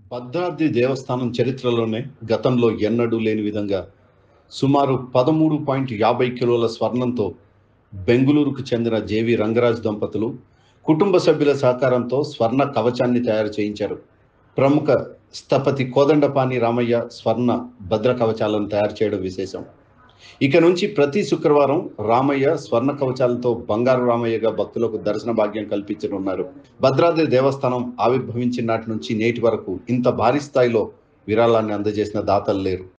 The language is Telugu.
భద్రాద్రి దేవస్థానం చరిత్రలోనే గతంలో ఎన్నడూ లేని విధంగా సుమారు పదమూడు పాయింట్ యాభై కిలోల స్వర్ణంతో బెంగుళూరుకు చెందిన జేవి రంగరాజ్ దంపతులు కుటుంబ సభ్యుల సహకారంతో స్వర్ణ కవచాన్ని తయారు చేయించారు ప్రముఖ స్థపతి కోదండపాణి రామయ్య స్వర్ణ భద్ర కవచాలను తయారు చేయడం విశేషం ఇక నుంచి ప్రతి శుక్రవారం రామయ్య స్వర్ణ కవచాలతో బంగారు రామయ్యగా భక్తులకు దర్శన భాగ్యం కల్పించనున్నారు భద్రాద్రి దేవస్థానం ఆవిర్భవించిన నాటి నుంచి నేటి వరకు ఇంత భారీ స్థాయిలో విరాళాన్ని అందజేసిన దాతలు లేరు